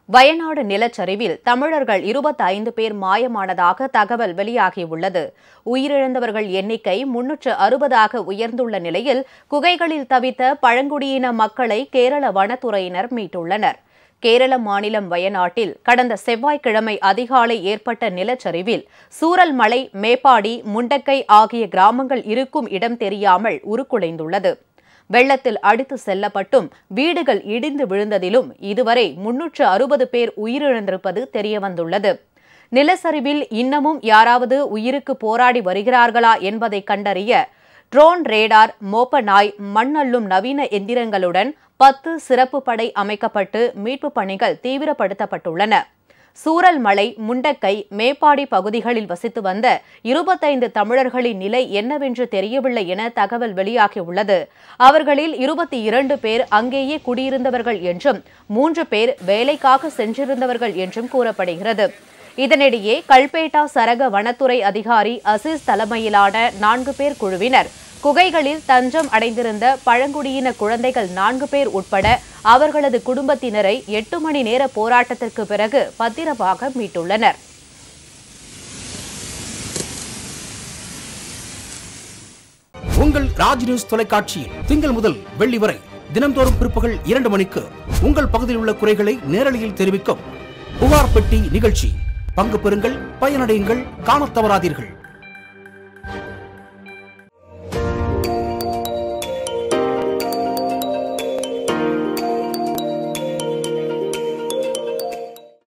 வயநாடு நிலச்சரிவில் தமிழர்கள் இருபத்தைந்து பேர் மாயமானதாக தகவல் வெளியாகியுள்ளது உயிரிழந்தவர்கள் எண்ணிக்கை முன்னூற்று அறுபதாக உயர்ந்துள்ள நிலையில் குகைகளில் தவித்த பழங்குடியின மக்களை கேரள வனத்துறையினர் மீட்டுள்ளனர் கேரள மாநிலம் வயநாட்டில் கடந்த செவ்வாய்க்கிழமை அதிகாலை ஏற்பட்ட நிலச்சரிவில் சூரல் மலை மேப்பாடி முண்டக்கை ஆகிய கிராமங்கள் இருக்கும் இடம் தெரியாமல் உருக்குலைந்துள்ளது வெள்ளத்தில் அடித்து செல்லப்பட்டும் வீடுகள் இடிந்து விழுந்ததிலும் இதுவரை முன்னூற்று அறுபது பேர் உயிரிழந்திருப்பது தெரியவந்துள்ளது நிலச்சரிவில் இன்னமும் யாராவது உயிருக்கு போராடி வருகிறார்களா என்பதை கண்டறிய ட்ரோன் ரேடார் மோப்ப நாய் மண்ணள்ளும் நவீன எந்திரங்களுடன் பத்து சிறப்பு படை அமைக்கப்பட்டு மீட்புப் பணிகள் தீவிரப்படுத்தப்பட்டுள்ளன சூரல் மலை முண்டக்கை மேப்பாடி பகுதிகளில் வசித்து வந்த இருபத்தைந்து தமிழர்களின் நிலை என்னவென்று தெரியவில்லை என தகவல் வெளியாகியுள்ளது அவர்களில் இருபத்தி இரண்டு பேர் அங்கேயே குடியிருந்தவர்கள் என்றும் மூன்று பேர் வேலைக்காக சென்றிருந்தவர்கள் என்றும் கூறப்படுகிறது இதனிடையே கல்பேட்டா சரக வனத்துறை அதிகாரி அசீஸ் தலைமையிலான நான்கு பேர் குழுவினர் குகைகளில் தஞ்சம் அடைந்திருந்த பழங்குடியின குழந்தைகள் நான்கு பேர் உட்பட அவர்களது குடும்பத்தினரை எட்டு மணி நேர போராட்டத்திற்கு பிறகு பத்திரமாக மீட்டுள்ளனர் உங்கள் ராஜ் நியூஸ் தொலைக்காட்சியில் திங்கள் முதல் வெள்ளி வரை தினம்தோறும் பிற்பகல் இரண்டு மணிக்கு உங்கள் பகுதியில் உள்ள குறைகளை நேரலையில் தெரிவிக்கும் புகார் பெட்டி நிகழ்ச்சி பங்கு பெறுங்கள் பயனடையுங்கள் காணத் தவறாதீர்கள்